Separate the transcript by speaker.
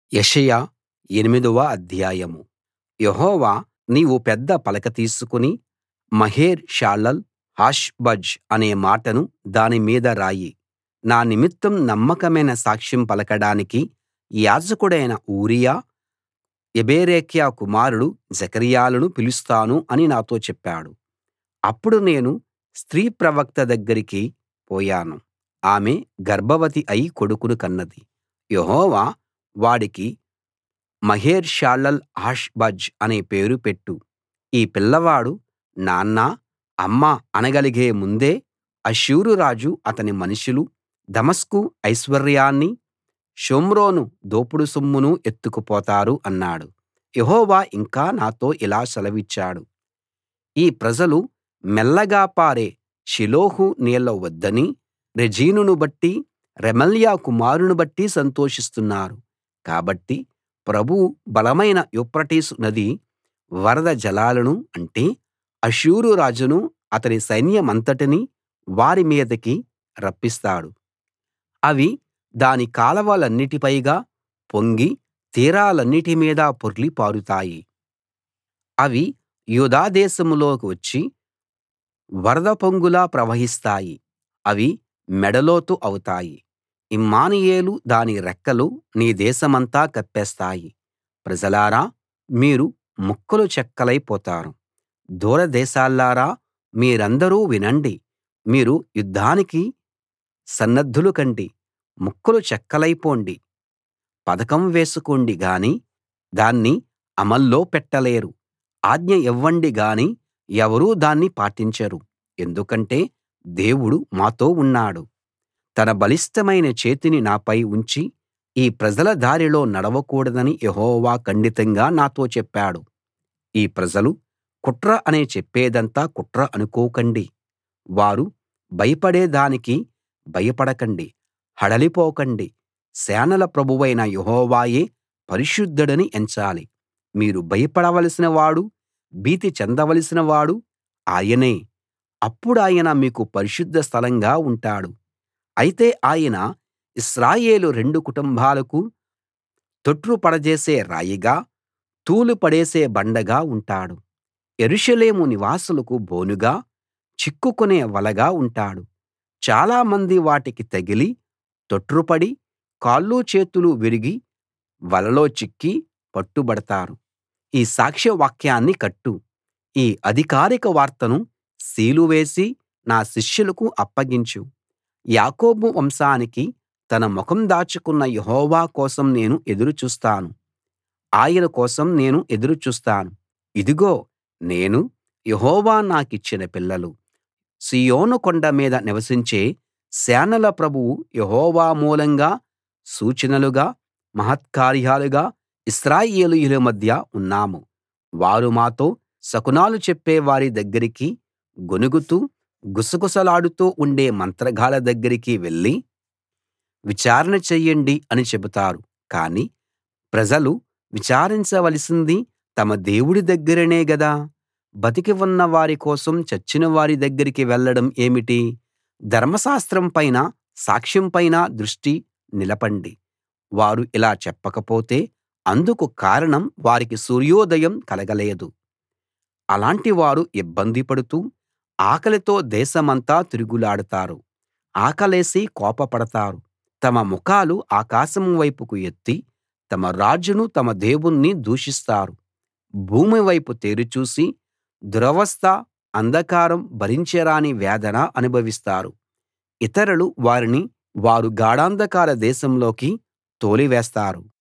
Speaker 1: యెషయా ఎనిమిదవ అధ్యాయం యెహోవా నీవు పెద్ద పలక తీసుకుని మహేర్ షాలాల్ హాష్ బజ్ అనే మాటను దాని మీద రాయి నా నిమిత్తం నమ్మకమైన సాక్ష్యం పలకడానికి యాజకుడైన ఊరియా యెబెరెక్యా కుమారుడు జెకర్యాలను పిలుస్తాను అని నాతో చెప్పాడు అప్పుడు నేను స్త్రీ ప్రవక్త దగ్గరికి పోయాను ఆమె గర్భవతి అయి కొడుకును కన్నది యెహోవా వాడికి మహేర్ షాలాల్ హాష్ బజ్ అనే పేరు పెట్టు ఈ పిల్లవాడు నాన్నా అమ్మా అనగలిగే ముందే అష్షూరు రాజు అతని మనుషులు దమస్కు ఐశ్వర్యాన్నీ షోమ్రోను దోపుడు సొమ్మును ఎత్తుకుపోతారు అన్నాడు యెహోవా ఇంకా నాతో ఇలా సెలవిచ్చాడు ఈ ప్రజలు మెల్లగా పారే షిలోహు నీళ్ల వద్దనీ రెజీనును బట్టి రెమల్యా కుమారుని బట్టి సంతోషిస్తున్నారు కాబట్టి ప్రభువు బలమైన యూఫ్రటీసు నది వరద జలాలను అంటే అష్షూరు రాజును అతని సైన్యమంతటినీ వారి మీదికి రప్పిస్తాడు అవి దాని కాలవలన్నిటి పైగా పొంగి తీరాలన్నిటి మీదా పొర్లి పారుతాయి అవి యూదా దేశంలోకి వచ్చి వరద పొంగులా ప్రవహిస్తాయి అవి మెడలోతు అవుతాయి ఇమ్మానుయేలు దాని రెక్కలు నీ దేశమంతా కప్పేస్తాయి ప్రజలారా మీరు ముక్కలు చెక్కలై పోతారు దూర దేశాల్లారా మీరందరూ వినండి మీరు యుద్ధానికి సన్నద్ధులు కండి ముక్కలు చెక్కలై పోండి పథకం వేసుకోండి గాని దాన్ని అమల్లో పెట్టలేరు ఆజ్ఞ ఇవ్వండి గాని ఎవరూ దాన్ని పాటించరు ఎందుకంటే దేవుడు మాతో ఉన్నాడు తన బలిష్ఠమైన చేతిని నాపై ఉంచి ఈ ప్రజల దారిలో నడవకూడదని యెహోవా ఖండితంగా నాతో చెప్పాడు ఈ ప్రజలు కుట్ర అనే చెప్పేదంతా కుట్ర అనుకోకండి వారు భయపడే దానికి భయపడకండి హడలిపోకండి సేనల ప్రభువైన యెహోవాయే పరిశుద్ధుడని ఎంచాలి మీరు భయపడవలసిన వాడు భీతి చెందవలసిన వాడు ఆయనే అప్పుడాయన మీకు పరిశుద్ధ స్థలంగా ఉంటాడు అయితే ఆయన ఇశ్రాయేలు రెండు కుటుంబాలకు తొట్రుపడజేసే రాయిగా తూలు పడేసే బండగా ఉంటాడు యెరూషలేము నివాసులకు బోనుగా చిక్కుకునే వలగా ఉంటాడు చాలామంది వాటికి తగిలి తొట్రుపడి కాళ్ళు చేతులు విరిగి వలలో చిక్కి పట్టుబడతారు ఈ సాక్ష్య వాక్యాన్ని కట్టు ఈ అధికారిక వార్తను సీలు వేసి నా శిష్యులకు అప్పగించు యాకోబు వంశానికి తన ముఖం దాచుకున్న యెహోవా కోసం నేను ఎదురు చూస్తాను ఆయన కోసం నేను ఎదురు చూస్తాను ఇదిగో నేను యెహోవా నాకిచ్చిన పిల్లలు సీయోను కొండ మీద నివసించే సేనల ప్రభువు యెహోవా మూలంగా సూచనలుగా మహత్కార్యాలుగా ఇశ్రాయేలీయుల మధ్య ఉన్నాము వారు మాతో శకునాలు చెప్పే వారి దగ్గరికి గొణుగుతూ గుసగుసలాడుతూ ఉండే మంత్రగాళ్ళ దగ్గరికి వెళ్లి విచారణ చెయ్యండి అని చెబుతారు కానీ ప్రజలు విచారించవలసింది తమ దేవుడి దగ్గరనే గదా బతికి ఉన్న వారి కోసం చచ్చిన వారి దగ్గరికి వెళ్ళడం ఏమిటి ధర్మశాస్త్రం పైన సాక్ష్యం పైన దృష్టి నిలపండి వారు ఇలా చెప్పకపోతే అందుకు కారణం వారికి సూర్యోదయం కలగలేదు అలాంటి వారు ఇబ్బంది పడుతూ ఆకలితో దేశమంతా తిరుగులాడతారు ఆకలేసి కోపపడతారు తమ ముఖాలు ఆకాశం వైపుకు ఎత్తి తమ రాజును తమ దేవుణ్ణి దూషిస్తారు భూమి వైపు తేరి చూసి దురవస్థ అంధకారం భరించరాని వేదన అనుభవిస్తారు ఇతరులు వారిని వారు గాఢాంధకార దేశంలోకి తోలివేస్తారు